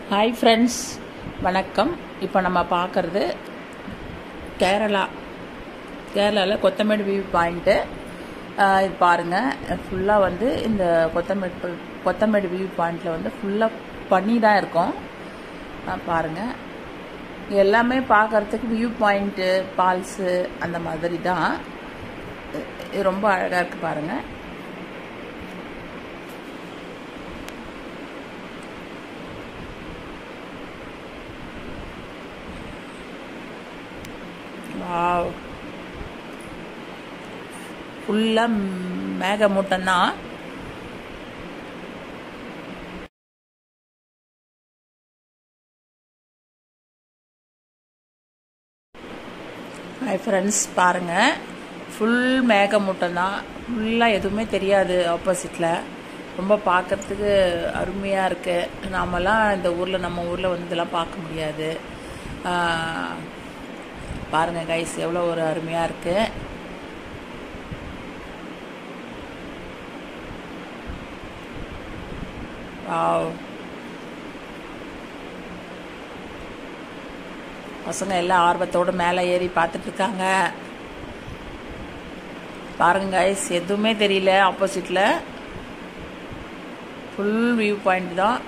hi friends வணக்கம் இப்போ நம்ம பார்க்குறது கேரளா கேரளாவில் கொத்தமேடு வியூ பாயிண்ட்டு இது பாருங்கள் ஃபுல்லாக வந்து இந்த கொத்தமேடு கொத்தமேடு வியூ பாயிண்டில் வந்து ஃபுல்லாக பனி தான் இருக்கும் பாருங்கள் எல்லாமே பார்க்குறதுக்கு வியூ பாயிண்ட்டு ஃபால்ஸு அந்த மாதிரி தான் இது ரொம்ப அழகாக இருக்குது பாருங்கள் வாவ் ஃபுல்லாக மேகமூட்டம் தான் ஹாய் ஃப்ரெண்ட்ஸ் பாருங்கள் ஃபுல் மேகமூட்டம் தான் ஃபுல்லாக எதுவுமே தெரியாது ஆப்போசிட்டில் ரொம்ப பார்க்குறதுக்கு அருமையாக இருக்குது நாமெல்லாம் இந்த ஊரில் நம்ம ஊரில் வந்து இதெல்லாம் பார்க்க முடியாது பாருங்கள் கைஸ் எவ்வளோ ஒரு அருமையாக இருக்குது பசங்க எல்லாம் ஆர்வத்தோடு மேலே ஏறி பார்த்துட்டு இருக்காங்க பாருங்க கைஸ் எதுவுமே தெரியல ஆப்போசிட்டில் ஃபுல் வியூ பாயிண்ட் தான்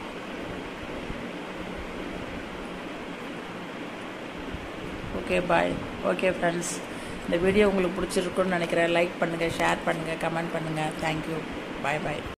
ஓகே பாய் ஓகே ஃப்ரெண்ட்ஸ் இந்த வீடியோ உங்களுக்கு பிடிச்சிருக்குன்னு நினைக்கிறேன் லைக் பண்ணுங்கள் ஷேர் பண்ணுங்கள் கமெண்ட் பண்ணுங்கள் தேங்க்யூ பாய் பாய்